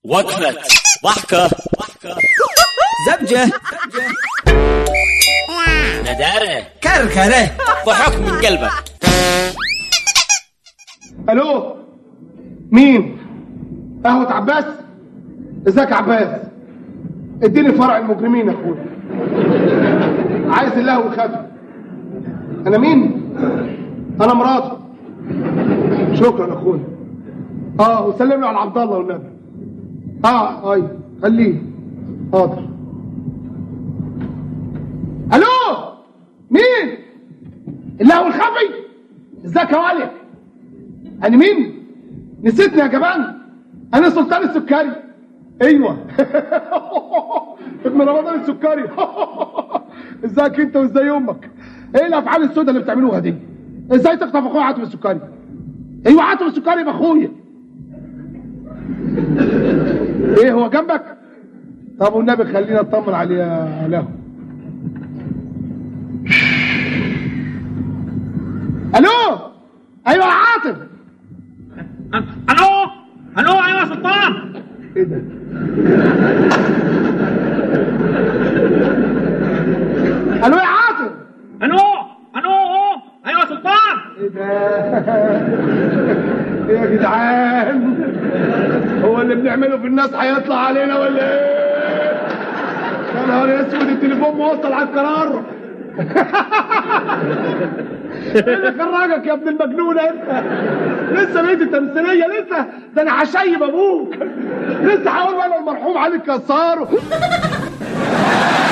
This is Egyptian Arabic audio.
وقفة ضحكة زبجة ندارة كركرة ضحك من قلبك الو مين قهوة عباس ازيك يا عباس اديني فرع المجرمين يا اخويا عايز اللهو خفي انا مين انا مراته شكرا يا اخويا اه وسلم له على عبد الله والنبي اه اي خليه حاضر الو مين اللهو الخفي ازيك يا ولي انا مين نسيتني يا جبان انا سلطان السكري ايوه ابن رمضان السكري ازيك انت وازاي امك ايه الافعال السوداء اللي بتعملوها دي ازاي تخطف اخويا عاطف السكري ايوه عاطف السكري يبقى اخويا ايه هو جنبك طب والنبي خلينا اطمن عليه يا له الو ايوه يا عاطف الو الو ايوه يا سلطان ايه ده الو يا عاطف الو الو ايوه يا سلطان ايه ده ايه يا جدعان هو اللي بنعمله في الناس هيطلع علينا ولا ايه يا نهار اسود التليفون موصل على القرار ايه اللي خرجك يا ابن المجنون انت لسه بقيت التمثيليه لسه ده انا هشيب ابوك لسه هقول وانا المرحوم علي الكسار